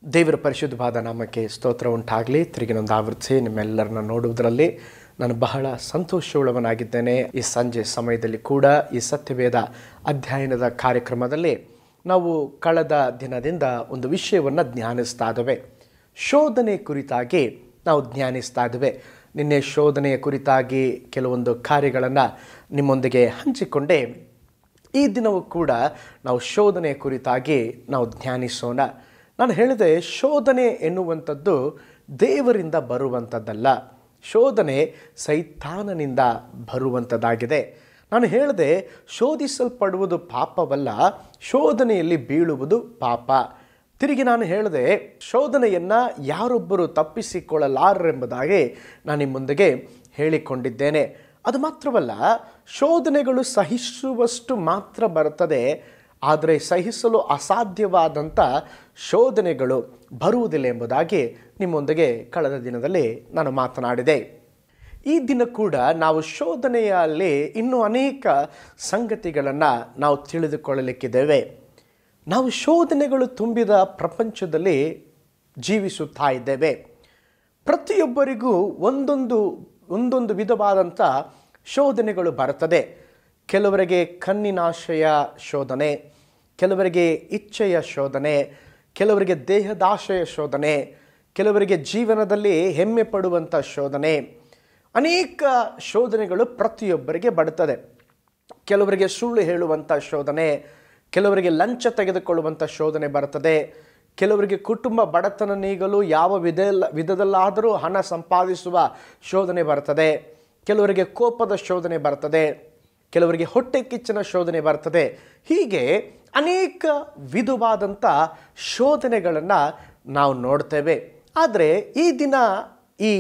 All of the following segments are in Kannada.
ದೇವರ ಪರಿಶುದ್ಧವಾದ ನಾಮಕ್ಕೆ ಸ್ತೋತ್ರ ಉಂಟಾಗಲಿ ತಿರುಗಿನೊಂದು ಆವೃತ್ತಿ ನಿಮ್ಮೆಲ್ಲರನ್ನ ನೋಡುವುದರಲ್ಲಿ ನಾನು ಬಹಳ ಸಂತೋಷವುಳ್ಳವನಾಗಿದ್ದೇನೆ ಈ ಸಂಜೆ ಸಮಯದಲ್ಲಿ ಕೂಡ ಈ ಸತ್ಯವೇದ ಅಧ್ಯಯನದ ಕಾರ್ಯಕ್ರಮದಲ್ಲಿ ನಾವು ಕಳೆದ ದಿನದಿಂದ ಒಂದು ವಿಷಯವನ್ನು ಧ್ಯಾನಿಸ್ತಾ ಇದ್ದೇವೆ ಶೋಧನೆ ಕುರಿತಾಗಿ ನಾವು ಧ್ಯಾನಿಸ್ತಾ ಇದ್ದೇವೆ ನಿನ್ನೆ ಶೋಧನೆಯ ಕುರಿತಾಗಿ ಕೆಲವೊಂದು ಕಾರ್ಯಗಳನ್ನು ನಿಮ್ಮೊಂದಿಗೆ ಹಂಚಿಕೊಂಡೆ ಈ ದಿನವೂ ಕೂಡ ನಾವು ಶೋಧನೆ ಕುರಿತಾಗಿ ನಾವು ಧ್ಯಾನಿಸೋಣ ನಾನು ಹೇಳಿದೆ ಶೋಧನೆ ಎನ್ನುವಂಥದ್ದು ದೇವರಿಂದ ಬರುವಂಥದ್ದಲ್ಲ ಶೋಧನೆ ಸೈತಾನನಿಂದ ಬರುವಂಥದ್ದಾಗಿದೆ ನಾನು ಹೇಳಿದೆ ಶೋಧಿಸಲ್ಪಡುವುದು ಪಾಪವಲ್ಲ ಶೋಧನೆಯಲ್ಲಿ ಬೀಳುವುದು ಪಾಪ ತಿರುಗಿ ನಾನು ಹೇಳಿದೆ ಶೋಧನೆಯನ್ನು ಯಾರೊಬ್ಬರು ತಪ್ಪಿಸಿಕೊಳ್ಳಲಾರರೆಂಬುದಾಗಿ ನಾನು ನಿಮ್ಮ ಮುಂದೆಗೆ ಹೇಳಿಕೊಂಡಿದ್ದೇನೆ ಅದು ಮಾತ್ರವಲ್ಲ ಶೋಧನೆಗಳು ಸಹಿಸುವಷ್ಟು ಮಾತ್ರ ಬರುತ್ತದೆ ಆದರೆ ಸಹಿಸಲು ಅಸಾಧ್ಯವಾದಂಥ ಶೋಧನೆಗಳು ಬರುವುದಿಲ್ಲ ಎಂಬುದಾಗಿ ನಿಮ್ಮೊಂದಿಗೆ ಕಳೆದ ದಿನದಲ್ಲಿ ನಾನು ಮಾತನಾಡಿದೆ ಈ ದಿನ ಕೂಡ ನಾವು ಶೋಧನೆಯಲ್ಲಿ ಇನ್ನೂ ಅನೇಕ ಸಂಗತಿಗಳನ್ನು ನಾವು ತಿಳಿದುಕೊಳ್ಳಲಿಕ್ಕಿದ್ದೇವೆ ನಾವು ಶೋಧನೆಗಳು ತುಂಬಿದ ಪ್ರಪಂಚದಲ್ಲಿ ಜೀವಿಸುತ್ತಾ ಇದ್ದೇವೆ ಪ್ರತಿಯೊಬ್ಬರಿಗೂ ಒಂದೊಂದು ಒಂದೊಂದು ವಿಧವಾದಂಥ ಶೋಧನೆಗಳು ಬರ್ತದೆ ಕೆಲವರಿಗೆ ಕಣ್ಣಿನಾಶಯ ಶೋಧನೆ ಕೆಲವರಿಗೆ ಇಚ್ಛೆಯ ಶೋಧನೆ ಕೆಲವರಿಗೆ ದೇಹದಾಶಯ ಶೋಧನೆ ಕೆಲವರಿಗೆ ಜೀವನದಲ್ಲಿ ಹೆಮ್ಮೆ ಪಡುವಂಥ ಶೋಧನೆ ಅನೇಕ ಶೋಧನೆಗಳು ಪ್ರತಿಯೊಬ್ಬರಿಗೆ ಬರುತ್ತದೆ ಕೆಲವರಿಗೆ ಸುಳ್ಳು ಹೇಳುವಂಥ ಶೋಧನೆ ಕೆಲವರಿಗೆ ಲಂಚ ತೆಗೆದುಕೊಳ್ಳುವಂಥ ಶೋಧನೆ ಬರ್ತದೆ ಕೆಲವರಿಗೆ ಕುಟುಂಬ ಬಡತನ ನೀಗಲು ಯಾವ ವಿಧ ವಿಧದಲ್ಲಾದರೂ ಹಣ ಸಂಪಾದಿಸುವ ಶೋಧನೆ ಬರ್ತದೆ ಕೆಲವರಿಗೆ ಕೋಪದ ಶೋಧನೆ ಬರ್ತದೆ ಕೆಲವರಿಗೆ ಹೊಟ್ಟೆ ಕಿಚ್ಚನ ಶೋಧನೆ ಬರ್ತದೆ ಹೀಗೆ ಅನೇಕ ವಿಧವಾದಂಥ ಶೋಧನೆಗಳನ್ನು ನಾವು ನೋಡ್ತೇವೆ ಆದರೆ ಈ ದಿನ ಈ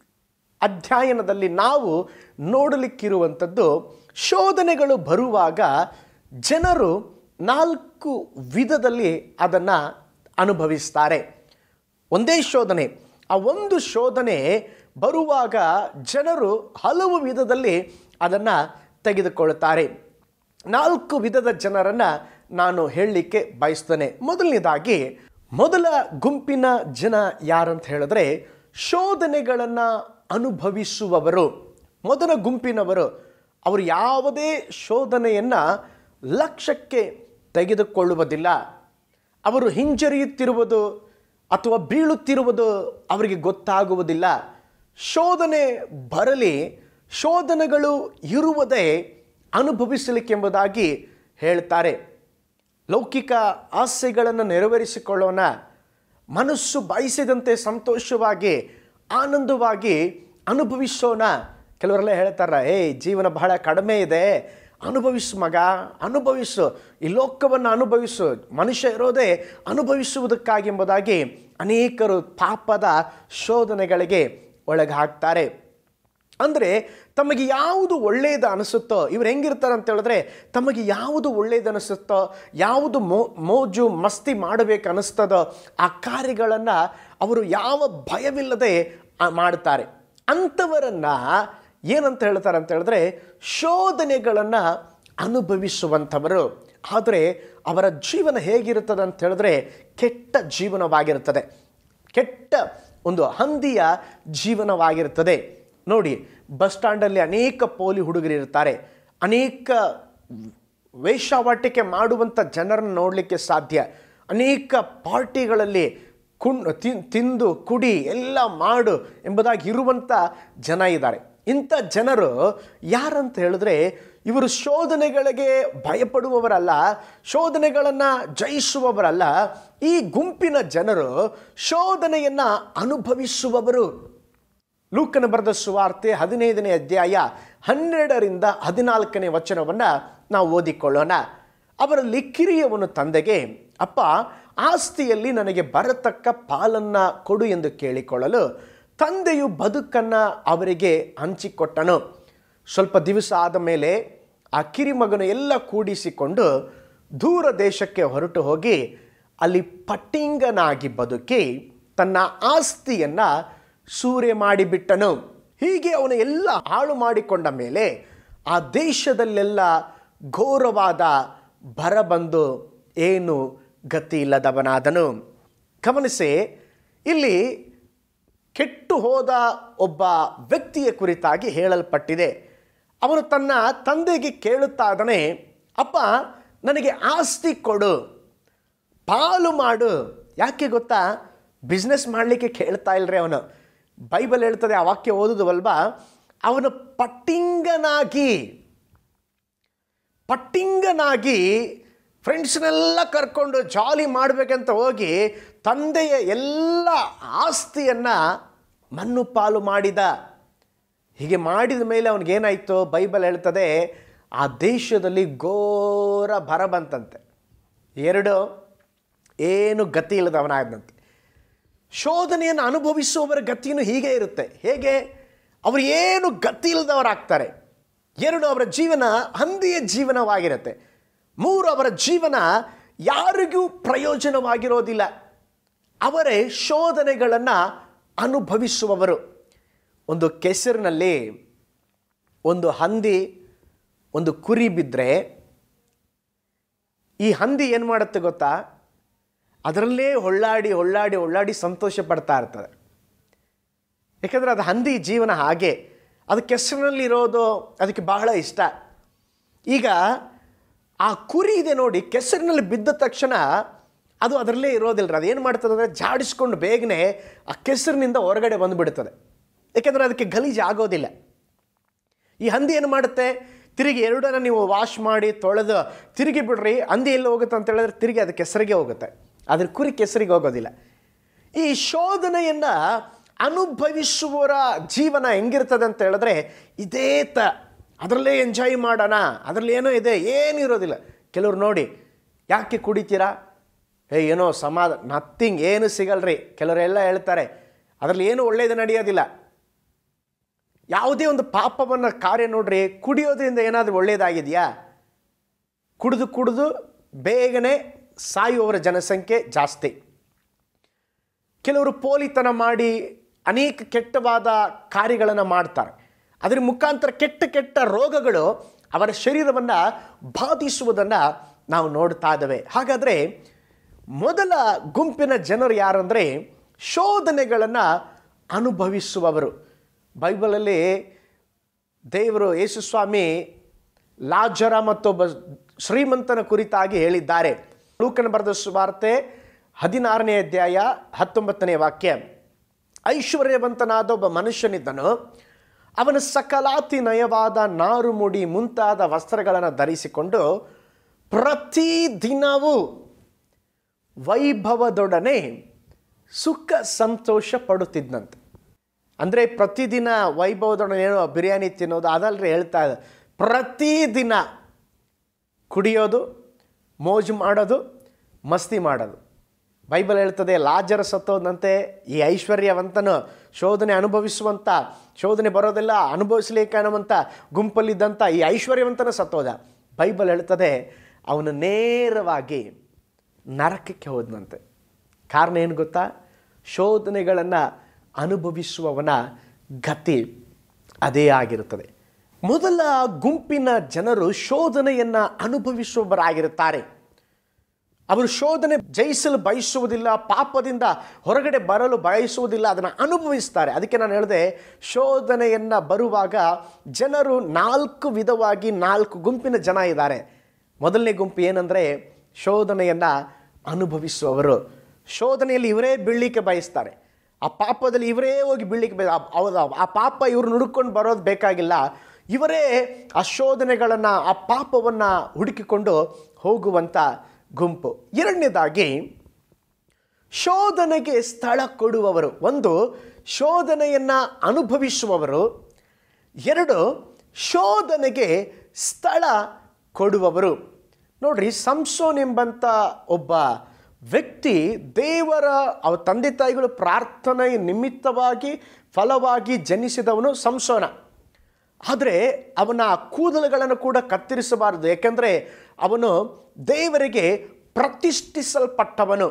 ಅಧ್ಯಯನದಲ್ಲಿ ನಾವು ನೋಡಲಿಕ್ಕಿರುವಂಥದ್ದು ಶೋಧನೆಗಳು ಬರುವಾಗ ಜನರು ನಾಲ್ಕು ವಿಧದಲ್ಲಿ ಅದನ್ನು ಅನುಭವಿಸ್ತಾರೆ ಒಂದೇ ಶೋಧನೆ ಆ ಒಂದು ಶೋಧನೆ ಬರುವಾಗ ಜನರು ಹಲವು ವಿಧದಲ್ಲಿ ಅದನ್ನು ತೆಗೆದುಕೊಳ್ಳುತ್ತಾರೆ ನಾಲ್ಕು ವಿಧದ ಜನರನ್ನು ನಾನು ಹೇಳಲಿಕ್ಕೆ ಬಯಸ್ತೇನೆ ಮೊದಲನೇದಾಗಿ ಮೊದಲ ಗುಂಪಿನ ಜನ ಯಾರಂತ ಹೇಳಿದ್ರೆ ಶೋಧನೆಗಳನ್ನು ಅನುಭವಿಸುವವರು ಮೊದಲ ಗುಂಪಿನವರು ಅವರು ಯಾವುದೇ ಶೋಧನೆಯನ್ನು ಲಕ್ಷ್ಯಕ್ಕೆ ತೆಗೆದುಕೊಳ್ಳುವುದಿಲ್ಲ ಅವರು ಹಿಂಜರಿಯುತ್ತಿರುವುದು ಅಥವಾ ಬೀಳುತ್ತಿರುವುದು ಅವರಿಗೆ ಗೊತ್ತಾಗುವುದಿಲ್ಲ ಶೋಧನೆ ಬರಲಿ ಶೋಧನೆಗಳು ಇರುವುದೇ ಅನುಭವಿಸಲಿಕ್ಕೆಂಬುದಾಗಿ ಹೇಳ್ತಾರೆ ಲೌಕಿಕ ಆಸೆಗಳನ್ನು ನೆರವೇರಿಸಿಕೊಳ್ಳೋಣ ಮನಸ್ಸು ಬಯಸಿದಂತೆ ಸಂತೋಷವಾಗಿ ಆನಂದವಾಗಿ ಅನುಭವಿಸೋಣ ಕೆಲವರೆಲ್ಲ ಹೇಳ್ತಾರೆ ಏಯ್ ಜೀವನ ಬಹಳ ಕಡಿಮೆ ಇದೆ ಅನುಭವಿಸು ಮಗ ಅನುಭವಿಸು ಈ ಲೋಕವನ್ನು ಅನುಭವಿಸು ಮನುಷ್ಯ ಇರೋದೇ ಅನುಭವಿಸುವುದಕ್ಕಾಗಿ ಎಂಬುದಾಗಿ ಅನೇಕರು ಪಾಪದ ಶೋಧನೆಗಳಿಗೆ ಒಳಗೆ ಹಾಕ್ತಾರೆ ಅಂದರೆ ತಮಗೆ ಯಾವುದು ಒಳ್ಳೆಯದು ಅನಿಸುತ್ತೋ ಇವ್ರು ಹೆಂಗಿರ್ತಾರೆ ಅಂತ ಹೇಳಿದ್ರೆ ತಮಗೆ ಯಾವುದು ಒಳ್ಳೆಯದು ಅನಿಸುತ್ತೋ ಯಾವುದು ಮೋ ಮೋಜು ಮಸ್ತಿ ಮಾಡಬೇಕು ಅನ್ನಿಸ್ತದೋ ಆ ಕಾರ್ಯಗಳನ್ನು ಅವರು ಯಾವ ಭಯವಿಲ್ಲದೆ ಮಾಡ್ತಾರೆ ಅಂಥವರನ್ನು ಏನಂತ ಹೇಳ್ತಾರೆ ಅಂತ ಹೇಳಿದ್ರೆ ಶೋಧನೆಗಳನ್ನು ಅನುಭವಿಸುವಂಥವರು ಆದರೆ ಅವರ ಜೀವನ ಹೇಗಿರುತ್ತದೆ ಅಂತ ಹೇಳಿದ್ರೆ ಕೆಟ್ಟ ಜೀವನವಾಗಿರುತ್ತದೆ ಕೆಟ್ಟ ಒಂದು ಹಂದಿಯ ಜೀವನವಾಗಿರುತ್ತದೆ ನೋಡಿ ಬಸ್ ಸ್ಟ್ಯಾಂಡಲ್ಲಿ ಅನೇಕ ಪೋಲಿ ಹುಡುಗರು ಇರ್ತಾರೆ ಅನೇಕ ವೇಷಾವಾಟಿಕೆ ಮಾಡುವಂಥ ಜನರನ್ನು ನೋಡಲಿಕ್ಕೆ ಸಾಧ್ಯ ಅನೇಕ ಪಾರ್ಟಿಗಳಲ್ಲಿ ಕುಣ್ ತಿಂದು ಕುಡಿ ಎಲ್ಲ ಮಾಡು ಎಂಬುದಾಗಿ ಇರುವಂಥ ಜನ ಇದ್ದಾರೆ ಇಂಥ ಜನರು ಯಾರಂತ ಹೇಳಿದ್ರೆ ಇವರು ಶೋಧನೆಗಳಿಗೆ ಭಯಪಡುವವರಲ್ಲ ಶೋಧನೆಗಳನ್ನು ಜಯಿಸುವವರಲ್ಲ ಈ ಗುಂಪಿನ ಜನರು ಶೋಧನೆಯನ್ನು ಅನುಭವಿಸುವವರು ಲೂಕನ ಬರೆದ ಸುವಾರ್ತೆ ಹದಿನೈದನೇ ಅಧ್ಯಾಯ ಹನ್ನೆರಡರಿಂದ ಹದಿನಾಲ್ಕನೇ ವಚನವನ್ನು ನಾವು ಓದಿಕೊಳ್ಳೋಣ ಅವರಲ್ಲಿ ಕಿರಿಯವನು ತಂದೆಗೆ ಅಪ್ಪ ಆಸ್ತಿಯಲ್ಲಿ ನನಗೆ ಬರತಕ್ಕ ಪಾಲನ್ನು ಕೊಡು ಎಂದು ಕೇಳಿಕೊಳ್ಳಲು ತಂದೆಯು ಬದುಕನ್ನು ಅವರಿಗೆ ಹಂಚಿಕೊಟ್ಟನು ಸ್ವಲ್ಪ ದಿವಸ ಆದ ಮೇಲೆ ಆ ಕಿರಿಮಗನು ಎಲ್ಲ ಕೂಡಿಸಿಕೊಂಡು ದೂರ ದೇಶಕ್ಕೆ ಹೊರಟು ಹೋಗಿ ಅಲ್ಲಿ ಪಟ್ಟಿಂಗನಾಗಿ ಬದುಕಿ ತನ್ನ ಆಸ್ತಿಯನ್ನು ಸೂರೆ ಮಾಡಿಬಿಟ್ಟನು ಹೀಗೆ ಅವನು ಎಲ್ಲ ಹಾಳು ಮಾಡಿಕೊಂಡ ಮೇಲೆ ಆ ದೇಶದಲ್ಲೆಲ್ಲ ಘೋರವಾದ ಬರ ಬಂದು ಏನು ಗತಿ ಇಲ್ಲದವನಾದನು ಗಮನಿಸಿ ಇಲ್ಲಿ ಕೆಟ್ಟು ಹೋದ ಒಬ್ಬ ವ್ಯಕ್ತಿಯ ಕುರಿತಾಗಿ ಹೇಳಲ್ಪಟ್ಟಿದೆ ಅವನು ತನ್ನ ತಂದೆಗೆ ಕೇಳುತ್ತಾ ಇದ್ದಾನೆ ಅಪ್ಪ ನನಗೆ ಆಸ್ತಿ ಕೊಡು ಪಾಲು ಮಾಡು ಯಾಕೆ ಗೊತ್ತಾ ಬಿಸ್ನೆಸ್ ಮಾಡಲಿಕ್ಕೆ ಕೇಳ್ತಾ ಇಲ್ರಿ ಅವನು ಬೈಬಲ್ ಹೇಳ್ತದೆ ಆ ವಾಕ್ಯ ಓದುದವಲ್ವಾ ಅವನು ಪಟ್ಟಿಂಗನಾಗಿ ಪಟ್ಟಿಂಗನಾಗಿ ಫ್ರೆಂಡ್ಸ್ನೆಲ್ಲ ಕರ್ಕೊಂಡು ಜಾಲಿ ಮಾಡಬೇಕಂತ ಹೋಗಿ ತಂದೆಯ ಎಲ್ಲ ಆಸ್ತಿಯನ್ನು ಮಣ್ಣು ಪಾಲು ಮಾಡಿದ ಹೀಗೆ ಮಾಡಿದ ಮೇಲೆ ಅವನಿಗೇನಾಯಿತು ಬೈಬಲ್ ಹೇಳ್ತದೆ ಆ ದೇಶದಲ್ಲಿ ಘೋರ ಬರ ಬಂತಂತೆ ಎರಡು ಏನು ಗತಿ ಇಲ್ಲದವನಾದಂತೆ ಶೋಧನೆಯನ್ನು ಅನುಭವಿಸುವವರ ಗತಿಯೂ ಹೀಗೆ ಇರುತ್ತೆ ಹೇಗೆ ಅವರು ಏನು ಗತಿ ಇಲ್ಲದವರಾಗ್ತಾರೆ ಎರಡು ಅವರ ಜೀವನ ಹಂದಿಯ ಜೀವನವಾಗಿರುತ್ತೆ ಮೂರು ಅವರ ಜೀವನ ಯಾರಿಗೂ ಪ್ರಯೋಜನವಾಗಿರೋದಿಲ್ಲ ಅವರೇ ಶೋಧನೆಗಳನ್ನು ಅನುಭವಿಸುವವರು ಒಂದು ಕೆಸರಿನಲ್ಲಿ ಒಂದು ಹಂದಿ ಒಂದು ಕುರಿ ಬಿದ್ದರೆ ಈ ಹಂದಿ ಏನು ಮಾಡುತ್ತೆ ಗೊತ್ತಾ ಅದರಲ್ಲೇ ಹೊಳ್ಳಾಡಿ ಹೊಳ್ಳಾಡಿ ಹೊಳ್ಳಾಡಿ ಸಂತೋಷ ಪಡ್ತಾ ಇರ್ತದೆ ಯಾಕಂದರೆ ಅದು ಹಂದಿ ಜೀವನ ಹಾಗೆ ಅದು ಕೆಸರಿನಲ್ಲಿರೋದು ಅದಕ್ಕೆ ಬಹಳ ಇಷ್ಟ ಈಗ ಆ ಕುರಿ ಇದೆ ನೋಡಿ ಕೆಸರಿನಲ್ಲಿ ಬಿದ್ದ ತಕ್ಷಣ ಅದು ಅದರಲ್ಲೇ ಇರೋದಿಲ್ಲ ಅದು ಏನು ಮಾಡ್ತದೆ ಅಂದರೆ ಜಾಡಿಸ್ಕೊಂಡು ಬೇಗನೆ ಆ ಕೆಸರಿನಿಂದ ಹೊರಗಡೆ ಬಂದುಬಿಡ್ತದೆ ಯಾಕೆಂದರೆ ಅದಕ್ಕೆ ಗಲೀಜು ಆಗೋದಿಲ್ಲ ಈ ಹಂದಿ ಏನು ಮಾಡುತ್ತೆ ತಿರುಗಿ ಎರಡನ್ನ ನೀವು ವಾಶ್ ಮಾಡಿ ತೊಳೆದು ತಿರುಗಿ ಬಿಡ್ರಿ ಹಂದಿ ಎಲ್ಲಿ ಹೋಗುತ್ತೆ ಅಂತ ಹೇಳಿದ್ರೆ ತಿರುಗಿ ಅದು ಕೆಸರಿಗೆ ಹೋಗುತ್ತೆ ಅದ್ರ ಕುರಿ ಕೆಸರಿಗೆ ಹೋಗೋದಿಲ್ಲ ಈ ಶೋಧನೆಯನ್ನು ಅನುಭವಿಸುವವರ ಜೀವನ ಹೆಂಗಿರ್ತದೆ ಅಂತ ಹೇಳಿದ್ರೆ ಇದೇ ತ ಅದರಲ್ಲೇ ಎಂಜಾಯ್ ಮಾಡೋಣ ಅದರಲ್ಲಿ ಏನೋ ಇದೆ ಏನೂ ಇರೋದಿಲ್ಲ ಕೆಲವ್ರು ನೋಡಿ ಯಾಕೆ ಕುಡಿತೀರಾ ಏ ಏನೋ ಸಮಾಧ ನಥಿಂಗ್ ಏನು ಸಿಗಲ್ರಿ ಕೆಲವರೆಲ್ಲ ಹೇಳ್ತಾರೆ ಅದರಲ್ಲಿ ಏನು ಒಳ್ಳೆಯದು ನಡೆಯೋದಿಲ್ಲ ಯಾವುದೇ ಒಂದು ಪಾಪವನ್ನು ಕಾರ್ಯ ನೋಡ್ರಿ ಕುಡಿಯೋದ್ರಿಂದ ಏನಾದರೂ ಒಳ್ಳೆಯದಾಗಿದೆಯಾ ಕುಡಿದು ಕುಡಿದು ಬೇಗನೆ ಸಾಯುವವರ ಜನಸಂಖ್ಯೆ ಜಾಸ್ತಿ ಕೆಲವರು ಪೋಲಿತನ ಮಾಡಿ ಅನೇಕ ಕೆಟ್ಟವಾದ ಕಾರ್ಯಗಳನ್ನು ಮಾಡ್ತಾರೆ ಅದರ ಮುಖಾಂತರ ಕೆಟ್ಟ ಕೆಟ್ಟ ರೋಗಗಳು ಅವರ ಶರೀರವನ್ನು ಬಾಧಿಸುವುದನ್ನು ನಾವು ನೋಡ್ತಾ ಇದ್ದೇವೆ ಹಾಗಾದರೆ ಮೊದಲ ಗುಂಪಿನ ಜನರು ಯಾರಂದರೆ ಶೋಧನೆಗಳನ್ನು ಅನುಭವಿಸುವವರು ಬೈಬಲಲ್ಲಿ ದೇವರು ಯೇಸುಸ್ವಾಮಿ ಲಾಜರ ಮತ್ತೊಬ್ಬ ಶ್ರೀಮಂತನ ಕುರಿತಾಗಿ ಹೇಳಿದ್ದಾರೆ ಲೂಕನ ಬರೆದ ಸುವಾರ್ತೆ ಹದಿನಾರನೇ ಅಧ್ಯಾಯ ಹತ್ತೊಂಬತ್ತನೇ ವಾಕ್ಯ ಐಶ್ವರ್ಯವಂತನಾದ ಒಬ್ಬ ಮನುಷ್ಯನಿದ್ದನು ಅವನ ಸಕಲಾತಿ ನಯವಾದ ನಾರು ಮುಡಿ ಮುಂತಾದ ವಸ್ತ್ರಗಳನ್ನು ಧರಿಸಿಕೊಂಡು ಪ್ರತಿದಿನವೂ ವೈಭವದೊಡನೆ ಸುಖ ಸಂತೋಷ ಪಡುತ್ತಿದ್ದಂತೆ ಅಂದರೆ ಪ್ರತಿದಿನ ವೈಭವದೊಡನೆ ಏನೋ ಬಿರಿಯಾನಿ ತಿನ್ನೋದು ಅದಲ್ರಿ ಹೇಳ್ತಾ ಇದೆ ಪ್ರತಿದಿನ ಕುಡಿಯೋದು ಮೋಜು ಮಾಡೋದು ಮಸ್ತಿ ಮಾಡೋದು ಬೈಬಲ್ ಹೇಳ್ತದೆ ಲಾಜರ ಸತ್ತೋದಂತೆ ಈ ಐಶ್ವರ್ಯವಂತನು ಶೋಧನೆ ಅನುಭವಿಸುವಂಥ ಶೋಧನೆ ಬರೋದೆಲ್ಲ ಅನುಭವಿಸ್ಲಿಕ್ಕೆ ಅನ್ನುವಂಥ ಗುಂಪಲ್ಲಿದ್ದಂಥ ಈ ಐಶ್ವರ್ಯವಂತನ ಸತ್ತೋದ ಬೈಬಲ್ ಹೇಳ್ತದೆ ಅವನು ನೇರವಾಗಿ ನರಕಕ್ಕೆ ಹೋದನಂತೆ ಕಾರಣ ಏನು ಗೊತ್ತಾ ಶೋಧನೆಗಳನ್ನು ಅನುಭವಿಸುವವನ ಗತಿ ಅದೇ ಆಗಿರುತ್ತದೆ ಮೊದಲ ಗುಂಪಿನ ಜನರು ಶೋಧನೆಯನ್ನು ಅನುಭವಿಸುವವರಾಗಿರುತ್ತಾರೆ ಅವರು ಶೋಧನೆ ಜಯಿಸಲು ಬಯಸುವುದಿಲ್ಲ ಪಾಪದಿಂದ ಹೊರಗಡೆ ಬರಲು ಬಯಸುವುದಿಲ್ಲ ಅದನ್ನು ಅನುಭವಿಸ್ತಾರೆ ಅದಕ್ಕೆ ನಾನು ಹೇಳಿದೆ ಶೋಧನೆಯನ್ನು ಬರುವಾಗ ಜನರು ನಾಲ್ಕು ವಿಧವಾಗಿ ನಾಲ್ಕು ಗುಂಪಿನ ಜನ ಇದ್ದಾರೆ ಮೊದಲನೇ ಗುಂಪು ಏನಂದರೆ ಶೋಧನೆಯನ್ನು ಅನುಭವಿಸುವವರು ಶೋಧನೆಯಲ್ಲಿ ಇವರೇ ಬೀಳಲಿಕ್ಕೆ ಬಯಸ್ತಾರೆ ಆ ಪಾಪದಲ್ಲಿ ಇವರೇ ಹೋಗಿ ಬೀಳಲಿಕ್ಕೆ ಬಯ ಹೌದಾ ಆ ಪಾಪ ಇವ್ರು ನುಡ್ಕೊಂಡು ಬರೋದು ಬೇಕಾಗಿಲ್ಲ ಇವರೇ ಆ ಶೋಧನೆಗಳನ್ನು ಆ ಪಾಪವನ್ನು ಹುಡುಕಿಕೊಂಡು ಹೋಗುವಂಥ ಗುಂಪು ಎರಡನೇದಾಗಿ ಶೋಧನೆಗೆ ಸ್ಥಳ ಕೊಡುವವರು ಒಂದು ಶೋಧನೆಯನ್ನು ಅನುಭವಿಸುವವರು ಎರಡು ಶೋಧನೆಗೆ ಸ್ಥಳ ಕೊಡುವವರು ನೋಡ್ರಿ ಸಂಸೋನ್ ಎಂಬಂಥ ಒಬ್ಬ ವ್ಯಕ್ತಿ ದೇವರ ಅವ ತಂದೆ ತಾಯಿಗಳು ಪ್ರಾರ್ಥನೆ ನಿಮಿತ್ತವಾಗಿ ಫಲವಾಗಿ ಜನಿಸಿದವನು ಸಂಸೋನ ಆದರೆ ಅವನ ಕೂದಲುಗಳನ್ನು ಕೂಡ ಕತ್ತರಿಸಬಾರದು ಯಾಕೆಂದರೆ ಅವನು ದೇವರಿಗೆ ಪ್ರತಿಷ್ಠಿಸಲ್ಪಟ್ಟವನು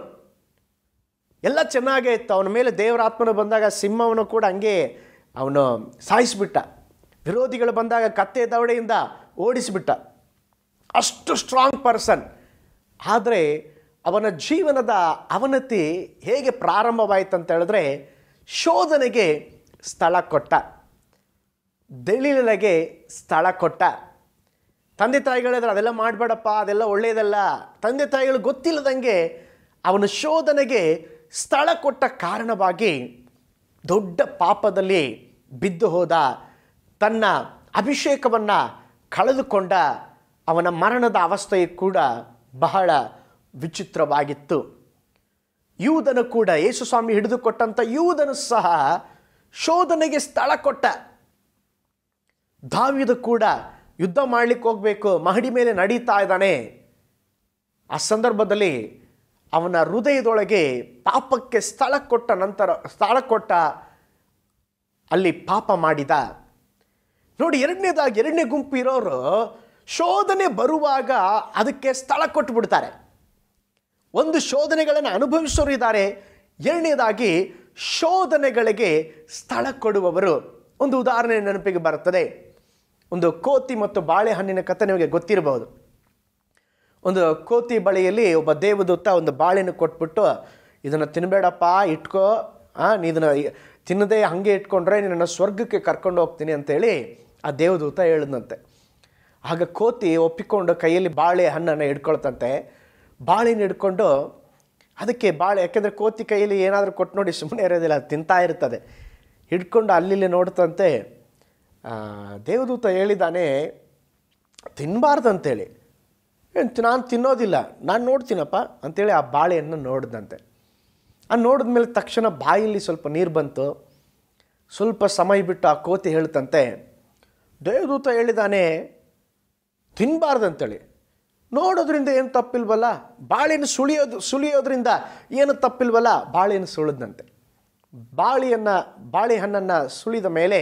ಎಲ್ಲ ಚೆನ್ನಾಗೇ ಇತ್ತು ಅವನ ಮೇಲೆ ದೇವರ ಆತ್ಮನು ಬಂದಾಗ ಸಿಂಹವನ್ನು ಕೂಡ ಹಂಗೆ ಅವನು ಸಾಯಿಸಿಬಿಟ್ಟ ವಿರೋಧಿಗಳು ಬಂದಾಗ ಕತ್ತೆ ದವಡೆಯಿಂದ ಓಡಿಸಿಬಿಟ್ಟ ಅಷ್ಟು ಸ್ಟ್ರಾಂಗ್ ಪರ್ಸನ್ ಆದರೆ ಅವನ ಜೀವನದ ಅವನತಿ ಹೇಗೆ ಪ್ರಾರಂಭವಾಯಿತು ಅಂತ ಹೇಳಿದ್ರೆ ಶೋಧನೆಗೆ ಸ್ಥಳ ಕೊಟ್ಟ ದಳಿಲಗೆ ಸ್ಥಳ ಕೊಟ್ಟ ತಂದೆ ತಾಯಿಗಳಿದ್ರೆ ಅದೆಲ್ಲ ಮಾಡಬೇಡಪ್ಪ ಅದೆಲ್ಲ ಒಳ್ಳೆಯದಲ್ಲ ತಂದೆ ತಾಯಿಗಳು ಗೊತ್ತಿಲ್ಲದಂಗೆ ಅವನ ಶೋಧನೆಗೆ ಸ್ಥಳ ಕೊಟ್ಟ ಕಾರಣವಾಗಿ ದೊಡ್ಡ ಪಾಪದಲ್ಲಿ ಬಿದ್ದು ಹೋದ ತನ್ನ ಅಭಿಷೇಕವನ್ನು ಕಳೆದುಕೊಂಡ ಅವನ ಮರಣದ ಅವಸ್ಥೆಯು ಕೂಡ ಬಹಳ ವಿಚಿತ್ರವಾಗಿತ್ತು ಯೂದನು ಕೂಡ ಯೇಸುಸ್ವಾಮಿ ಹಿಡಿದುಕೊಟ್ಟಂಥ ಯೂದನು ಸಹ ಶೋಧನೆಗೆ ಸ್ಥಳ ಕೊಟ್ಟ ದಾವಿದ ಕೂಡ ಯುದ್ಧ ಮಾಡಲಿಕ್ಕೆ ಹೋಗಬೇಕು ಮಹಡಿ ಮೇಲೆ ನಡೀತಾ ಇದ್ದಾನೆ ಆ ಸಂದರ್ಭದಲ್ಲಿ ಅವನ ಹೃದಯದೊಳಗೆ ಪಾಪಕ್ಕೆ ಸ್ಥಳ ಕೊಟ್ಟ ನಂತರ ಸ್ಥಳ ಕೊಟ್ಟ ಅಲ್ಲಿ ಪಾಪ ಮಾಡಿದ ನೋಡಿ ಎರಡನೇದಾಗಿ ಎರಡನೇ ಗುಂಪು ಇರೋರು ಶೋಧನೆ ಬರುವಾಗ ಅದಕ್ಕೆ ಸ್ಥಳ ಕೊಟ್ಟು ಬಿಡ್ತಾರೆ ಒಂದು ಶೋಧನೆಗಳನ್ನು ಅನುಭವಿಸೋರು ಇದ್ದಾರೆ ಎರಡನೇದಾಗಿ ಶೋಧನೆಗಳಿಗೆ ಸ್ಥಳ ಕೊಡುವವರು ಒಂದು ಉದಾಹರಣೆ ನೆನಪಿಗೆ ಬರುತ್ತದೆ ಒಂದು ಕೋತಿ ಮತ್ತು ಬಾಳೆಹಣ್ಣಿನ ಕಥೆ ನಿಮಗೆ ಗೊತ್ತಿರಬಹುದು ಒಂದು ಕೋತಿ ಬಳಿಯಲ್ಲಿ ಒಬ್ಬ ದೇವದೂತ ಒಂದು ಬಾಳೆನ ಕೊಟ್ಬಿಟ್ಟು ಇದನ್ನು ತಿನ್ನಬೇಡಪ್ಪ ಇಟ್ಕೋ ಆ, ನೀ ಇದನ್ನು ತಿನ್ನದೇ ಹಾಗೆ ಇಟ್ಕೊಂಡ್ರೆ ನಿನ್ನನ್ನು ಸ್ವರ್ಗಕ್ಕೆ ಕರ್ಕೊಂಡು ಹೋಗ್ತೀನಿ ಅಂತೇಳಿ ಆ ದೇವದೂತ ಹೇಳಿದಂತೆ ಆಗ ಕೋತಿ ಒಪ್ಪಿಕೊಂಡು ಕೈಯಲ್ಲಿ ಬಾಳೆ ಹಣ್ಣನ್ನು ಹಿಡ್ಕೊಳ್ತಂತೆ ಬಾಳೆನ ಹಿಡ್ಕೊಂಡು ಅದಕ್ಕೆ ಬಾಳೆ ಯಾಕೆಂದರೆ ಕೋತಿ ಕೈಯಲ್ಲಿ ಏನಾದರೂ ಕೊಟ್ಟು ನೋಡಿ ಸುಮ್ಮನೆ ಇರೋದಿಲ್ಲ ಅದು ತಿಂತಾ ಇರ್ತದೆ ಹಿಡ್ಕೊಂಡು ಅಲ್ಲಿ ನೋಡ್ತಂತೆ ಆ, ದೇವದೂತ ಹೇಳಿದ್ದಾನೆ ತಿನ್ನಬಾರ್ದಂತೇಳಿ ಏನು ನಾನು ತಿನ್ನೋದಿಲ್ಲ ನಾನು ನೋಡ್ತೀನಪ್ಪ ಅಂತೇಳಿ ಆ ಬಾಳೆಯನ್ನು ನೋಡಿದಂತೆ ಆ ನೋಡಿದ್ಮೇಲೆ ತಕ್ಷಣ ಬಾಯಲ್ಲಿ ಸ್ವಲ್ಪ ನೀರು ಬಂತು ಸ್ವಲ್ಪ ಸಮಯ ಬಿಟ್ಟು ಆ ಕೋತಿ ಹೇಳ್ತಂತೆ ದೇವದೂತ ಹೇಳಿದಾನೆ ತಿನ್ನಬಾರ್ದಂತೇಳಿ ನೋಡೋದ್ರಿಂದ ಏನು ತಪ್ಪಿಲ್ವಲ್ಲ ಬಾಳೆಯನ್ನು ಸುಳಿಯೋದು ಸುಳಿಯೋದ್ರಿಂದ ಏನು ತಪ್ಪಿಲ್ವಲ್ಲ ಬಾಳೆಯನ್ನು ಸುಳಿದಂತೆ ಬಾಳೆಯನ್ನು ಬಾಳೆಹಣ್ಣನ್ನು ಸುಳಿದ ಮೇಲೆ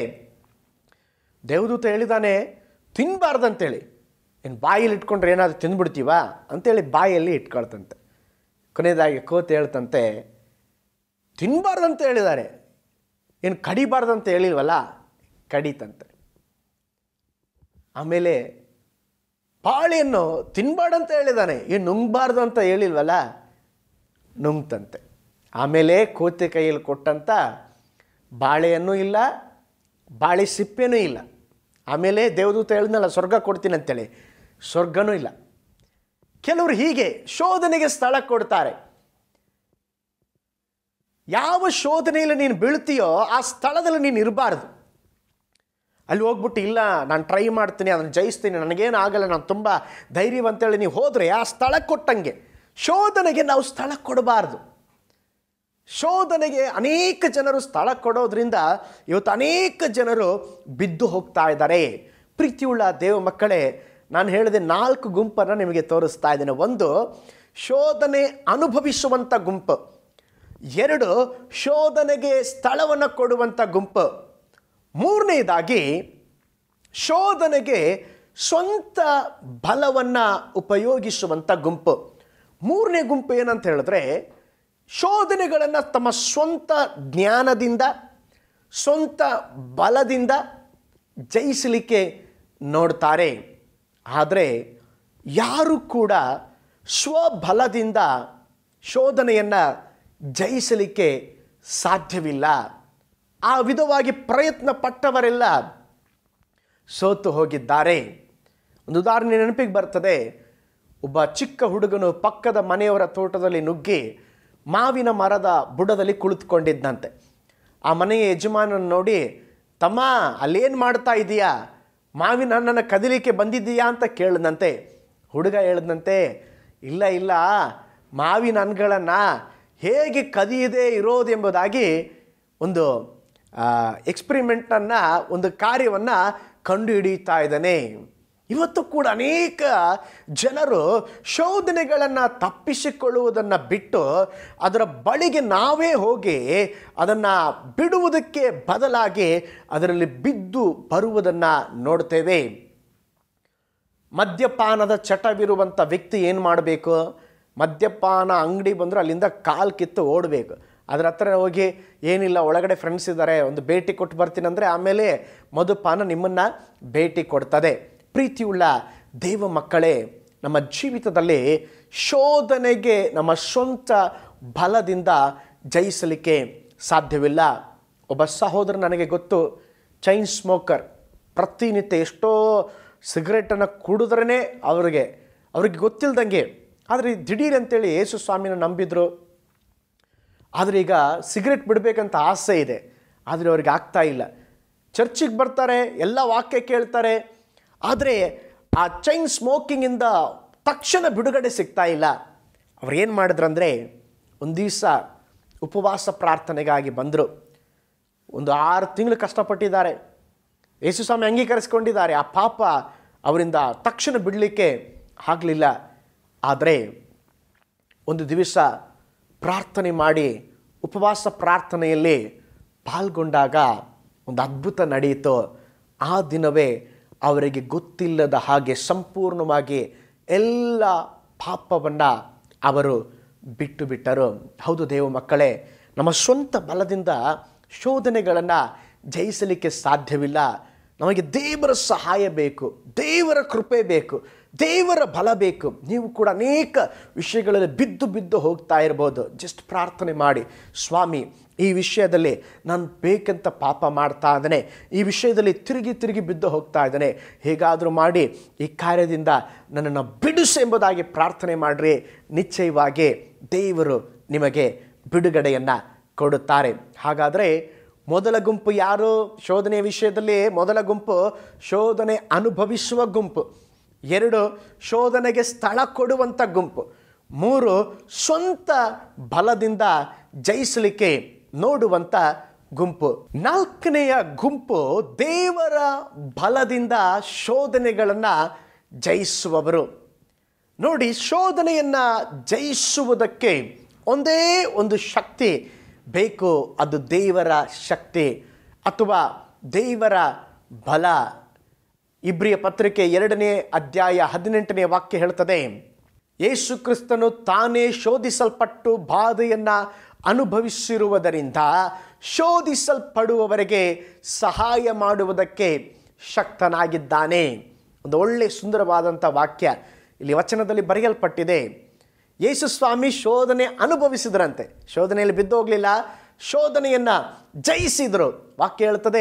ದೇವದೂತ ಹೇಳಿದಾನೆ ತಿನ್ನಬಾರ್ದಂತೇಳಿ ಏನು ಬಾಯಲ್ಲಿ ಇಟ್ಕೊಂಡ್ರೆ ಏನಾದರೂ ತಿಂದ್ಬಿಡ್ತೀವಾ ಅಂತೇಳಿ ಬಾಯಲ್ಲಿ ಇಟ್ಕೊಳ್ತಂತೆ ಕೊನೆಯದಾಗಿ ಕೋತಿ ಹೇಳ್ತಂತೆ ತಿನ್ನಬಾರ್ದಂತ ಹೇಳಿದ್ದಾರೆ ಏನು ಕಡಿಬಾರ್ದಂತ ಹೇಳಿಲ್ವಲ್ಲ ಕಡಿತಂತೆ ಆಮೇಲೆ ಬಾಳೆಯನ್ನು ತಿನ್ನಬಾರ್ದಂತ ಹೇಳಿದಾನೆ ಏನು ನುಂಗಬಾರ್ದು ಅಂತ ಹೇಳಿಲ್ವಲ್ಲ ನುಂಗ್ತಂತೆ ಆಮೇಲೆ ಕೋತಿ ಕೈಯಲ್ಲಿ ಕೊಟ್ಟಂಥ ಬಾಳೆಯನ್ನು ಇಲ್ಲ ಬಾಳೆ ಸಿಪ್ಪೆನೂ ಇಲ್ಲ ಆಮೇಲೆ ದೇವದೂತ ಹೇಳಿದ್ನಲ್ಲ ಸ್ವರ್ಗ ಕೊಡ್ತೀನಿ ಅಂತೇಳಿ ಸ್ವರ್ಗನೂ ಇಲ್ಲ ಕೆಲವರು ಹೀಗೆ ಶೋಧನೆಗೆ ಸ್ಥಳ ಕೊಡ್ತಾರೆ ಯಾವ ಶೋಧನೆಯಲ್ಲಿ ನೀನು ಬೀಳ್ತೀಯೋ ಆ ಸ್ಥಳದಲ್ಲಿ ನೀನು ಇರಬಾರ್ದು ಅಲ್ಲಿ ಹೋಗ್ಬಿಟ್ಟು ಇಲ್ಲ ನಾನು ಟ್ರೈ ಮಾಡ್ತೀನಿ ಅದನ್ನು ಜಯಿಸ್ತೀನಿ ನನಗೇನು ಆಗಲ್ಲ ನಾನು ತುಂಬ ಧೈರ್ಯವಂತೇಳಿ ನೀವು ಹೋದರೆ ಆ ಸ್ಥಳ ಕೊಟ್ಟಂಗೆ ಶೋಧನೆಗೆ ನಾವು ಸ್ಥಳ ಕೊಡಬಾರ್ದು ಶೋಧನೆಗೆ ಅನೇಕ ಜನರು ಸ್ಥಳ ಕೊಡೋದ್ರಿಂದ ಇವತ್ತು ಅನೇಕ ಜನರು ಬಿದ್ದು ಹೋಗ್ತಾ ಇದ್ದಾರೆ ಪ್ರೀತಿಯುಳ್ಳ ದೇವ ಮಕ್ಕಳೇ ನಾನು ಹೇಳಿದೆ ನಾಲ್ಕು ಗುಂಪನ್ನು ನಿಮಗೆ ತೋರಿಸ್ತಾ ಇದ್ದೇನೆ ಒಂದು ಶೋಧನೆ ಅನುಭವಿಸುವಂಥ ಗುಂಪು ಎರಡು ಶೋಧನೆಗೆ ಸ್ಥಳವನ್ನು ಕೊಡುವಂಥ ಗುಂಪು ಮೂರನೇದಾಗಿ ಶೋಧನೆಗೆ ಸ್ವಂತ ಬಲವನ್ನು ಉಪಯೋಗಿಸುವಂಥ ಗುಂಪು ಮೂರನೇ ಗುಂಪು ಏನಂತ ಹೇಳಿದ್ರೆ ಶೋಧನೆಗಳನ್ನು ತಮ್ಮ ಸ್ವಂತ ಜ್ಞಾನದಿಂದ ಸ್ವಂತ ಬಲದಿಂದ ಜಯಿಸಲಿಕ್ಕೆ ನೋಡ್ತಾರೆ ಆದರೆ ಯಾರು ಕೂಡ ಸ್ವಬಲದಿಂದ ಶೋಧನೆಯನ್ನು ಜಯಿಸಲಿಕ್ಕೆ ಸಾಧ್ಯವಿಲ್ಲ ಆ ವಿಧವಾಗಿ ಪ್ರಯತ್ನ ಪಟ್ಟವರೆಲ್ಲ ಸೋತು ಹೋಗಿದ್ದಾರೆ ಒಂದು ಉದಾಹರಣೆ ನೆನಪಿಗೆ ಬರ್ತದೆ ಒಬ್ಬ ಚಿಕ್ಕ ಹುಡುಗನು ಪಕ್ಕದ ಮನೆಯವರ ತೋಟದಲ್ಲಿ ನುಗ್ಗಿ ಮಾವಿನ ಮರದ ಬುಡದಲ್ಲಿ ಕುಳಿತುಕೊಂಡಿದ್ದಂತೆ ಆ ಮನೆಯ ಯಜಮಾನನ ನೋಡಿ ತಮ್ಮ ಅಲ್ಲೇನು ಮಾಡ್ತಾ ಇದೀಯಾ ಮಾವಿನ ಹಣ್ಣನ್ನು ಕದಿಲಿಕ್ಕೆ ಬಂದಿದ್ದೀಯಾ ಅಂತ ಕೇಳಿದಂತೆ ಹುಡುಗ ಹೇಳಿದಂತೆ ಇಲ್ಲ ಇಲ್ಲ ಮಾವಿನ ಹಣ್ಣುಗಳನ್ನು ಹೇಗೆ ಕದಿಯದೇ ಇರೋದೆಂಬುದಾಗಿ ಒಂದು ಎಕ್ಸ್ಪರಿಮೆಂಟನ್ನು ಒಂದು ಕಾರ್ಯವನ್ನು ಕಂಡುಹಿಡಿಯುತ್ತಾ ಇದ್ದಾನೆ ಇವತ್ತು ಕೂಡ ಅನೇಕ ಜನರು ಶೋಧನೆಗಳನ್ನು ತಪ್ಪಿಸಿಕೊಳ್ಳುವುದನ್ನು ಬಿಟ್ಟು ಅದರ ಬಳಿಗೆ ನಾವೇ ಹೋಗಿ ಅದನ್ನು ಬಿಡುವುದಕ್ಕೆ ಬದಲಾಗಿ ಅದರಲ್ಲಿ ಬಿದ್ದು ಬರುವುದನ್ನು ನೋಡ್ತೇವೆ ಮದ್ಯಪಾನದ ಚಟವಿರುವಂಥ ವ್ಯಕ್ತಿ ಏನು ಮಾಡಬೇಕು ಮದ್ಯಪಾನ ಅಂಗಡಿ ಬಂದರೆ ಅಲ್ಲಿಂದ ಕಾಲು ಕಿತ್ತು ಓಡಬೇಕು ಅದ್ರ ಹತ್ರ ಹೋಗಿ ಏನಿಲ್ಲ ಒಳಗಡೆ ಫ್ರೆಂಡ್ಸ್ ಇದ್ದಾರೆ ಒಂದು ಭೇಟಿ ಕೊಟ್ಟು ಬರ್ತೀನಿ ಅಂದರೆ ಆಮೇಲೆ ಮಧುಪಾನ ನಿಮ್ಮನ್ನು ಭೇಟಿ ಕೊಡ್ತದೆ ಪ್ರೀತಿಯುಳ್ಳ ದೇವ ಮಕ್ಕಳೇ ನಮ್ಮ ಜೀವಿತದಲ್ಲಿ ಶೋಧನೆಗೆ ನಮ್ಮ ಸ್ವಂತ ಬಲದಿಂದ ಜಯಿಸಲಿಕ್ಕೆ ಸಾಧ್ಯವಿಲ್ಲ ಒಬ್ಬ ಸಹೋದರ ನನಗೆ ಗೊತ್ತು ಚೈನ್ ಸ್ಮೋಕರ್ ಪ್ರತಿನಿತ್ಯ ಎಷ್ಟೋ ಸಿಗರೆಟನ್ನು ಕುಡಿದ್ರೇ ಅವರಿಗೆ ಅವ್ರಿಗೆ ಗೊತ್ತಿಲ್ದಂಗೆ ಆದರೆ ದಿಢೀರ್ ಅಂತೇಳಿ ಯೇಸು ಸ್ವಾಮಿನ ನಂಬಿದ್ರು ಆದರೆ ಈಗ ಸಿಗರೆಟ್ ಬಿಡಬೇಕಂತ ಆಸೆ ಇದೆ ಆದರೆ ಅವ್ರಿಗೆ ಆಗ್ತಾ ಇಲ್ಲ ಚರ್ಚಿಗೆ ಬರ್ತಾರೆ ಎಲ್ಲ ವಾಕ್ಯ ಕೇಳ್ತಾರೆ ಆದರೆ ಆ ಚೈನ್ ಸ್ಮೋಕಿಂಗಿಂದ ತಕ್ಷಣ ಬಿಡುಗಡೆ ಸಿಗ್ತಾ ಇಲ್ಲ ಅವ್ರು ಏನು ಮಾಡಿದ್ರಂದರೆ ಒಂದು ದಿವಸ ಉಪವಾಸ ಪ್ರಾರ್ಥನೆಗಾಗಿ ಬಂದರು ಒಂದು ಆರು ತಿಂಗಳು ಕಷ್ಟಪಟ್ಟಿದ್ದಾರೆ ಯೇಸು ಸ್ವಾಮಿ ಅಂಗೀಕರಿಸ್ಕೊಂಡಿದ್ದಾರೆ ಆ ಪಾಪ ಅವರಿಂದ ತಕ್ಷಣ ಬಿಡಲಿಕ್ಕೆ ಆಗಲಿಲ್ಲ ಆದರೆ ಒಂದು ದಿವಸ ಪ್ರಾರ್ಥನೆ ಮಾಡಿ ಉಪವಾಸ ಪ್ರಾರ್ಥನೆಯಲ್ಲಿ ಪಾಲ್ಗೊಂಡಾಗ ಒಂದು ಅದ್ಭುತ ನಡೆಯಿತು ಆ ದಿನವೇ ಅವರಿಗೆ ಗೊತ್ತಿಲ್ಲದ ಹಾಗೆ ಸಂಪೂರ್ಣವಾಗಿ ಎಲ್ಲ ಪಾಪವನ್ನು ಅವರು ಬಿಟ್ಟು ಬಿಟ್ಟರು ಹೌದು ದೇವ ಮಕ್ಕಳೇ ನಮ್ಮ ಸ್ವಂತ ಬಲದಿಂದ ಶೋಧನೆಗಳನ್ನು ಜಯಿಸಲಿಕ್ಕೆ ಸಾಧ್ಯವಿಲ್ಲ ನಮಗೆ ದೇವರ ಸಹಾಯ ಬೇಕು ದೇವರ ಕೃಪೆ ಬೇಕು ದೇವರ ಬಲ ಬೇಕು ನೀವು ಕೂಡ ಅನೇಕ ವಿಷಯಗಳಲ್ಲಿ ಬಿದ್ದು ಬಿದ್ದು ಹೋಗ್ತಾ ಇರ್ಬೋದು ಜಸ್ಟ್ ಪ್ರಾರ್ಥನೆ ಮಾಡಿ ಸ್ವಾಮಿ ಈ ವಿಷಯದಲ್ಲಿ ನಾನು ಬೇಕಂತ ಪಾಪ ಮಾಡ್ತಾ ಇದ್ದಾನೆ ಈ ವಿಷಯದಲ್ಲಿ ತಿರುಗಿ ತಿರುಗಿ ಬಿದ್ದು ಹೋಗ್ತಾ ಇದ್ದಾನೆ ಹೇಗಾದರೂ ಮಾಡಿ ಈ ಕಾರ್ಯದಿಂದ ನನ್ನನ್ನು ಬಿಡಿಸು ಎಂಬುದಾಗಿ ಪ್ರಾರ್ಥನೆ ಮಾಡಿರಿ ನಿಶ್ಚಯವಾಗಿ ದೇವರು ನಿಮಗೆ ಬಿಡುಗಡೆಯನ್ನು ಕೊಡುತ್ತಾರೆ ಹಾಗಾದರೆ ಮೊದಲ ಗುಂಪು ಯಾರು ಶೋಧನೆಯ ವಿಷಯದಲ್ಲಿ ಮೊದಲ ಗುಂಪು ಶೋಧನೆ ಅನುಭವಿಸುವ ಗುಂಪು ಎರಡು ಶೋಧನೆಗೆ ಸ್ಥಳ ಕೊಡುವಂಥ ಗುಂಪು ಮೂರು ಸ್ವಂತ ಬಲದಿಂದ ಜಯಿಸಲಿಕ್ಕೆ ನೋಡುವಂಥ ಗುಂಪು ನಾಲ್ಕನೆಯ ಗುಂಪು ದೇವರ ಬಲದಿಂದ ಶೋಧನೆಗಳನ್ನು ಜಯಿಸುವವರು ನೋಡಿ ಶೋಧನೆಯನ್ನು ಜಯಿಸುವುದಕ್ಕೆ ಒಂದೇ ಒಂದು ಶಕ್ತಿ ಬೇಕು ಅದು ದೇವರ ಶಕ್ತಿ ಅಥವಾ ದೇವರ ಬಲ ಇಬ್ರಿಯ ಪತ್ರಿಕೆ ಎರಡನೇ ಅಧ್ಯಾಯ ಹದಿನೆಂಟನೇ ವಾಕ್ಯ ಹೇಳ್ತದೆ ಯೇಸು ಕ್ರಿಸ್ತನು ತಾನೇ ಶೋಧಿಸಲ್ಪಟ್ಟು ಬಾಧೆಯನ್ನು ಅನುಭವಿಸಿರುವುದರಿಂದ ಶೋಧಿಸಲ್ಪಡುವವರಿಗೆ ಸಹಾಯ ಮಾಡುವುದಕ್ಕೆ ಶಕ್ತನಾಗಿದ್ದಾನೆ ಒಂದು ಒಳ್ಳೆ ಸುಂದರವಾದಂಥ ವಾಕ್ಯ ಇಲ್ಲಿ ವಚನದಲ್ಲಿ ಬರೆಯಲ್ಪಟ್ಟಿದೆ ಯೇಸು ಸ್ವಾಮಿ ಶೋಧನೆ ಅನುಭವಿಸಿದ್ರಂತೆ ಶೋಧನೆಯಲ್ಲಿ ಬಿದ್ದೋಗ್ಲಿಲ್ಲ ಶೋಧನೆಯನ್ನು ಜಯಿಸಿದರು ವಾಕ್ಯ ಹೇಳ್ತದೆ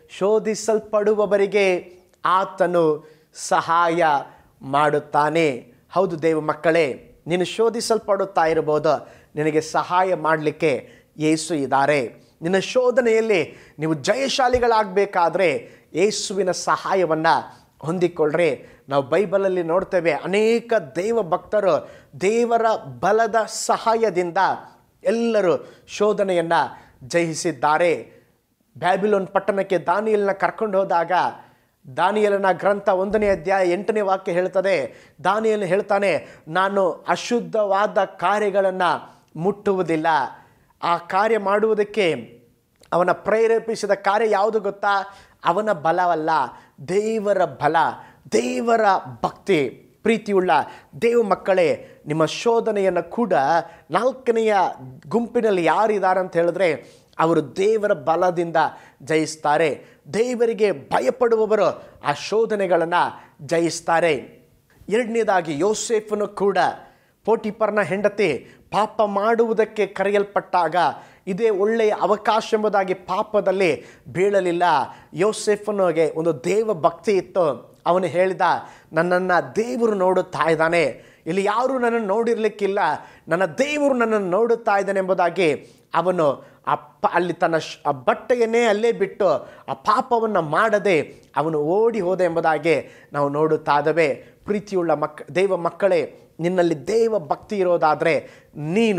ಶೋಧಿಸಲ್ಪಡುವವರಿಗೆ ಆತನು ಸಹಾಯ ಮಾಡುತ್ತಾನೆ ಹೌದು ದೇವ ಮಕ್ಕಳೇ ನೀನು ಶೋಧಿಸಲ್ಪಡುತ್ತಾ ಇರ್ಬೋದು ನಿನಗೆ ಸಹಾಯ ಮಾಡಲಿಕ್ಕೆ ಯೇಸು ಇದ್ದಾರೆ ನಿನ್ನ ಶೋಧನೆಯಲ್ಲಿ ನೀವು ಜಯಶಾಲಿಗಳಾಗಬೇಕಾದ್ರೆ ಯೇಸುವಿನ ಸಹಾಯವನ್ನು ಹೊಂದಿಕೊಳ್ಳ್ರಿ ನಾವು ಬೈಬಲಲ್ಲಿ ನೋಡ್ತೇವೆ ಅನೇಕ ದೇವ ಭಕ್ತರು ದೇವರ ಬಲದ ಸಹಾಯದಿಂದ ಎಲ್ಲರೂ ಶೋಧನೆಯನ್ನು ಜಯಿಸಿದ್ದಾರೆ ಬ್ಯಾಬಿಲೋನ್ ಪಟ್ಟಣಕ್ಕೆ ದಾನಿಯಲ್ನ ಕರ್ಕೊಂಡು ಹೋದಾಗ ದಾನಿಯಲನ ಗ್ರಂಥ ಒಂದನೇ ಅಧ್ಯಾಯ ಎಂಟನೇ ವಾಕ್ಯ ಹೇಳ್ತದೆ ದಾನಿಯಲ್ ಹೇಳ್ತಾನೆ ನಾನು ಅಶುದ್ಧವಾದ ಕಾರ್ಯಗಳನ್ನು ಮುಟ್ಟುವುದಿಲ್ಲ ಆ ಕಾರ್ಯ ಮಾಡುವುದಕ್ಕೆ ಅವನ ಪ್ರೇರೇಪಿಸಿದ ಕಾರ್ಯ ಯಾವುದು ಗೊತ್ತಾ ಅವನ ಬಲವಲ್ಲ ದೇವರ ಬಲ ದೇವರ ಭಕ್ತಿ ಪ್ರೀತಿಯುಳ್ಳ ದೇವ ಮಕ್ಕಳೇ ನಿಮ್ಮ ಶೋಧನೆಯನ್ನು ಕೂಡ ನಾಲ್ಕನೆಯ ಗುಂಪಿನಲ್ಲಿ ಯಾರಿದ್ದಾರೆ ಅಂತ ಹೇಳಿದ್ರೆ ಅವರು ದೇವರ ಬಲದಿಂದ ಜಯಿಸ್ತಾರೆ ದೇವರಿಗೆ ಭಯಪಡುವವರು ಆ ಶೋಧನೆಗಳನ್ನು ಜಯಿಸ್ತಾರೆ ಎರಡನೇದಾಗಿ ಯೋಸೇಫನು ಕೂಡ ಪೋಟಿಪರ್ನ ಹೆಂಡತಿ ಪಾಪ ಮಾಡುವುದಕ್ಕೆ ಕರೆಯಲ್ಪಟ್ಟಾಗ ಇದೇ ಒಳ್ಳೆಯ ಅವಕಾಶ ಎಂಬುದಾಗಿ ಪಾಪದಲ್ಲಿ ಬೀಳಲಿಲ್ಲ ಯೋಸೆಫನಿಗೆ ಒಂದು ದೇವ ಭಕ್ತಿ ಇತ್ತು ಅವನು ಹೇಳಿದ ನನ್ನನ್ನು ದೇವರು ನೋಡುತ್ತಾ ಇದ್ದಾನೆ ಇಲ್ಲಿ ಯಾರೂ ನನ್ನನ್ನು ನೋಡಿರ್ಲಿಕ್ಕಿಲ್ಲ ನನ್ನ ದೇವರು ನನ್ನನ್ನು ನೋಡುತ್ತಾ ಇದ್ದಾನೆ ಎಂಬುದಾಗಿ ಅವನು ಆ ಪ ಅಲ್ಲಿ ತನ್ನ ಶ್- ಆ ಬಟ್ಟೆಯನ್ನೇ ಅಲ್ಲೇ ಬಿಟ್ಟು ಆ ಪಾಪವನ್ನು ಮಾಡದೆ ಅವನು ಓಡಿ ಹೋದ ಎಂಬುದಾಗಿ ನಾವು ನೋಡುತ್ತಾ ಇದ್ದೇವೆ ಪ್ರೀತಿಯುಳ್ಳ ಮಕ್ ದೇವ ಮಕ್ಕಳೇ ನಿನ್ನಲ್ಲಿ ದೇವ ಭಕ್ತಿ ಇರೋದಾದರೆ ನೀನು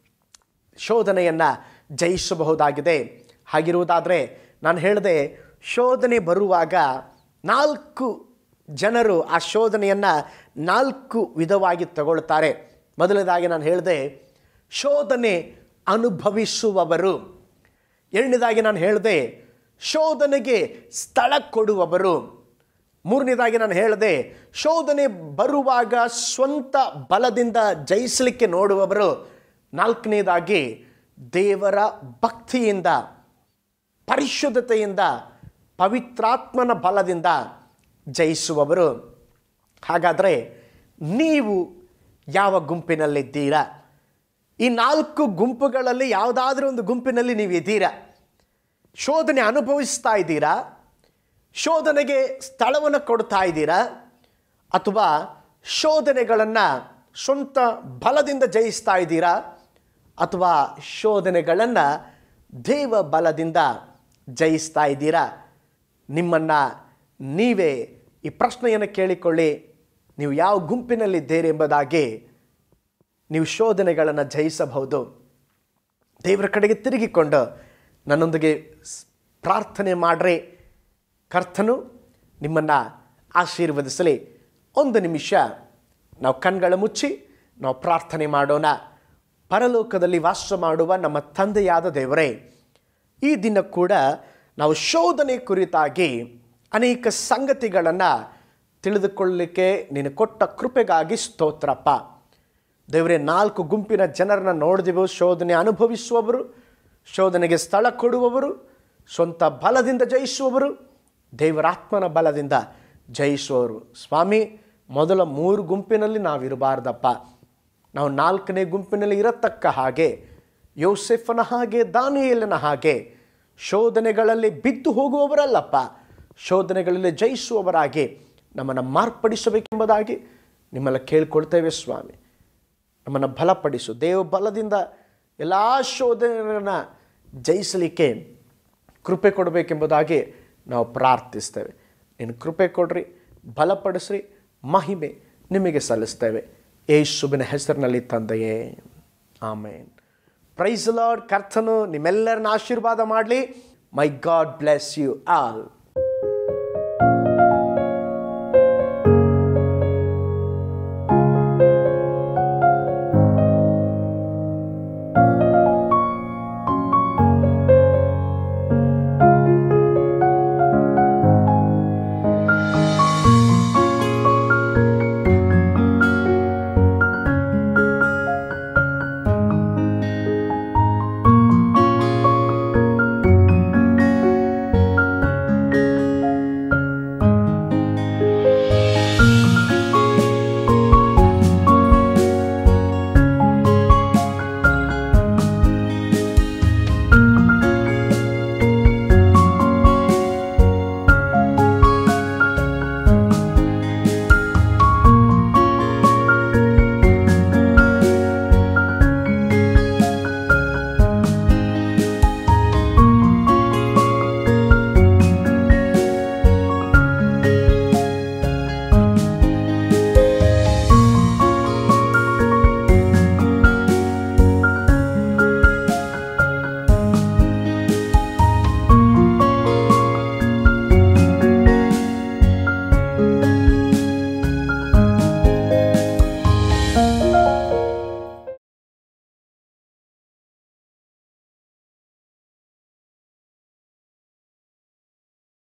ಶೋಧನೆಯನ್ನು ಜಯಿಸಬಹುದಾಗಿದೆ ಹಾಗಿರುವುದಾದರೆ ನಾನು ಹೇಳಿದೆ ಶೋಧನೆ ಬರುವಾಗ ನಾಲ್ಕು ಜನರು ಆ ಶೋಧನೆಯನ್ನು ನಾಲ್ಕು ವಿಧವಾಗಿ ತಗೊಳ್ತಾರೆ ಮೊದಲನೇದಾಗಿ ನಾನು ಹೇಳಿದೆ ಶೋಧನೆ ಅನುಭವಿಸುವವರು ಎರಡನೇದಾಗಿ ನಾನು ಹೇಳಿದೆ ಶೋಧನೆಗೆ ಸ್ಥಳ ಕೊಡುವವರು ಮೂರನೇದಾಗಿ ನಾನು ಹೇಳಿದೆ ಶೋಧನೆ ಬರುವಾಗ ಸ್ವಂತ ಬಲದಿಂದ ಜಯಿಸಲಿಕ್ಕೆ ನೋಡುವವರು ನಾಲ್ಕನೇದಾಗಿ ದೇವರ ಭಕ್ತಿಯಿಂದ ಪರಿಶುದ್ಧತೆಯಿಂದ ಪವಿತ್ರಾತ್ಮನ ಬಲದಿಂದ ಜಯಿಸುವವರು ಹಾಗಾದರೆ ನೀವು ಯಾವ ಗುಂಪಿನಲ್ಲಿದ್ದೀರಾ ಈ ನಾಲ್ಕು ಗುಂಪುಗಳಲ್ಲಿ ಯಾವುದಾದ್ರೂ ಒಂದು ಗುಂಪಿನಲ್ಲಿ ನೀವು ಇದ್ದೀರಾ ಶೋಧನೆ ಅನುಭವಿಸ್ತಾ ಇದ್ದೀರಾ ಶೋಧನೆಗೆ ಸ್ಥಳವನ್ನು ಕೊಡ್ತಾ ಇದ್ದೀರಾ ಅಥವಾ ಶೋಧನೆಗಳನ್ನು ಸ್ವಂತ ಬಲದಿಂದ ಜಯಿಸ್ತಾ ಇದ್ದೀರಾ ಅಥವಾ ಶೋಧನೆಗಳನ್ನು ದೇವ ಬಲದಿಂದ ಜಯಿಸ್ತಾ ಇದ್ದೀರಾ ನಿಮ್ಮನ್ನು ನೀವೇ ಈ ಪ್ರಶ್ನೆಯನ್ನು ಕೇಳಿಕೊಳ್ಳಿ ನೀವು ಯಾವ ಗುಂಪಿನಲ್ಲಿದ್ದೀರಿ ಎಂಬುದಾಗಿ ನೀವು ಶೋಧನೆಗಳನ್ನು ಜಯಿಸಬಹುದು ದೇವರ ಕಡೆಗೆ ತಿರುಗಿಕೊಂಡು ನನ್ನೊಂದಿಗೆ ಸ್- ಪ್ರಾರ್ಥನೆ ಮಾಡ್ರಿ ಕರ್ತನು ನಿಮ್ಮನ್ನು ಆಶೀರ್ವದಿಸಲಿ ಒಂದು ನಿಮಿಷ ನಾವು ಕಣ್ಗಳ ಮುಚ್ಚಿ ನಾವು ಪ್ರಾರ್ಥನೆ ಮಾಡೋಣ ಪರಲೋಕದಲ್ಲಿ ವಾಸ ಮಾಡುವ ನಮ್ಮ ತಂದೆಯಾದ ದೇವರೇ ಈ ದಿನ ಕೂಡ ನಾವು ಶೋಧನೆ ಕುರಿತಾಗಿ ಅನೇಕ ಸಂಗತಿಗಳನ್ನು ತಿಳಿದುಕೊಳ್ಳಲಿಕ್ಕೆ ನೀನು ಕೊಟ್ಟ ಕೃಪೆಗಾಗಿ ಸ್ತೋತ್ರಪ್ಪ ದೇವರೇ ನಾಲ್ಕು ಗುಂಪಿನ ಜನರನ್ನ ನೋಡಿದೆವು ಶೋಧನೆ ಅನುಭವಿಸುವವರು ಶೋಧನೆಗೆ ಸ್ಥಳ ಕೊಡುವವರು ಸ್ವಂತ ಬಲದಿಂದ ಜಯಿಸುವವರು ದೇವರಾತ್ಮನ ಬಲದಿಂದ ಜಯಿಸುವವರು ಸ್ವಾಮಿ ಮೊದಲ ಮೂರು ಗುಂಪಿನಲ್ಲಿ ನಾವಿರಬಾರ್ದಪ್ಪ ನಾವು ನಾಲ್ಕನೇ ಗುಂಪಿನಲ್ಲಿ ಇರತಕ್ಕ ಹಾಗೆ ಯೋಸೆಫನ ಹಾಗೆ ದಾನಿಯೇಲನ ಹಾಗೆ ಶೋಧನೆಗಳಲ್ಲಿ ಬಿದ್ದು ಹೋಗುವವರಲ್ಲಪ್ಪ ಶೋಧನೆಗಳಲ್ಲಿ ಜಯಿಸುವವರಾಗಿ ನಮ್ಮನ್ನು ಮಾರ್ಪಡಿಸಬೇಕೆಂಬುದಾಗಿ ನಿಮ್ಮಲ್ಲಿ ಕೇಳ್ಕೊಳ್ತೇವೆ ಸ್ವಾಮಿ ನಮ್ಮನ್ನು ಬಲಪಡಿಸು ದೇವ ಬಲದಿಂದ ಎಲ್ಲ ಶೋಧನೆಗಳನ್ನು ಜಯಿಸಲಿಕ್ಕೆ ಕೃಪೆ ಕೊಡಬೇಕೆಂಬುದಾಗಿ ನಾವು ಪ್ರಾರ್ಥಿಸ್ತೇವೆ ನೀನು ಕೃಪೆ ಕೊಡ್ರಿ ಬಲಪಡಿಸ್ರಿ ಮಹಿಮೆ ನಿಮಗೆ ಸಲ್ಲಿಸ್ತೇವೆ ಯೇಸುವಿನ ಹೆಸರಿನಲ್ಲಿ ತಂದೆಯೇ ಆಮೇನ್ ಪ್ರೈಸ್ ಲಾರ್ಡ್ ಕರ್ತನು ನಿಮ್ಮೆಲ್ಲರನ್ನ ಆಶೀರ್ವಾದ ಮಾಡಲಿ my god bless you all